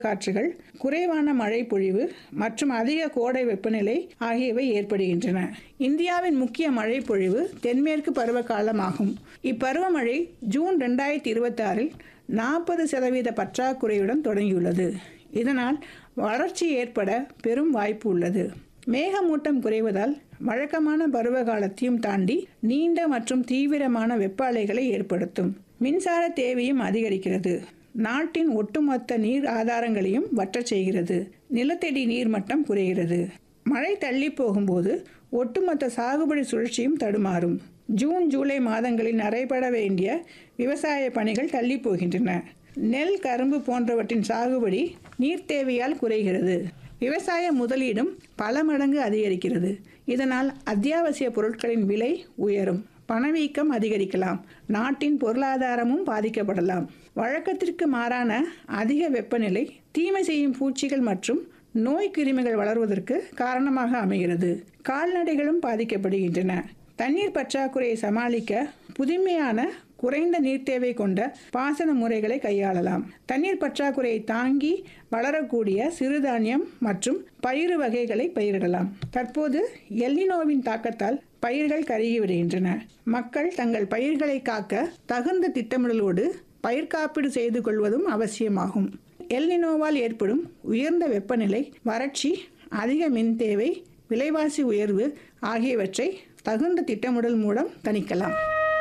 காற்றுகள் குறைவான மழை பொழிவு மற்றும் அதிக கோடை வெப்பநிலை ஆகியவை ஏற்படுகின்றன இந்தியாவின் முக்கிய மழை பொழிவு தென்மேற்கு பருவகாலமாகும் இப்பருவமழை ஜூன் ரெண்டாயிரத்தி இருபத்தாறில் நாற்பது சதவீத பற்றாக்குறையுடன் தொடங்கியுள்ளது இதனால் வறட்சி ஏற்பட பெரும் வாய்ப்பு உள்ளது மேகமூட்டம் குறைவதால் வழக்கமான பருவகாலத்தையும் தாண்டி நீண்ட மற்றும் தீவிரமான வெப்ப அலைகளை ஏற்படுத்தும் மின்சார தேவையும் அதிகரிக்கிறது நாட்டின் ஒட்டுமொத்த நீர் ஆதாரங்களையும் வற்றச் செய்கிறது நிலத்தடி நீர்மட்டம் குறைகிறது மழை தள்ளி போகும்போது ஒட்டுமொத்த சாகுபடி சுழற்சியும் தடுமாறும் ஜூன் ஜூலை மாதங்களில் நடைபெற வேண்டிய விவசாய பணிகள் தள்ளி போகின்றன நெல் கரும்பு போன்றவற்றின் சாகுபடி நீர் தேவையால் குறைகிறது விவசாய முதலீடும் பல மடங்கு அதிகரிக்கிறது இதனால் அத்தியாவசிய பொருட்களின் விலை உயரும் பணவீக்கம் அதிகரிக்கலாம் நாட்டின் பொருளாதாரமும் பாதிக்கப்படலாம் வழக்கத்திற்கு மாறான அதிக வெப்பநிலை தீமை செய்யும் பூச்சிகள் மற்றும் நோய் கிருமிகள் வளர்வதற்கு காரணமாக அமைகிறது கால்நடைகளும் பாதிக்கப்படுகின்றன தண்ணீர் பற்றாக்குறையை சமாளிக்க புதுமையான குறைந்த நீர் தேவை கொண்ட பாசன முறைகளை கையாளலாம் தண்ணீர் பற்றாக்குறையை தாங்கி வளரக்கூடிய சிறுதானியம் மற்றும் பயிறு வகைகளை பயிரிடலாம் தற்போது எல்லினோவின் தாக்கத்தால் பயிர்கள் கருகிவிடுகின்றன மக்கள் தங்கள் பயிர்களை காக்க தகுந்த திட்டமிடலோடு பயிர் காப்பீடு செய்து கொள்வதும் அவசியமாகும் எல்னினோவால் ஏற்படும் உயர்ந்த வெப்பநிலை வறட்சி அதிக மின் தேவை விலைவாசி உயர்வு ஆகியவற்றை தகுந்த திட்டமிடல் மூலம் தணிக்கலாம்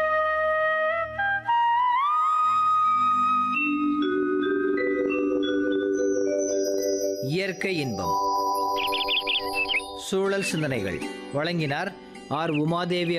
இயற்கை இன்பம் சூழல் சிந்தனைகள் வழங்கினார் ஆர் உமாதேவி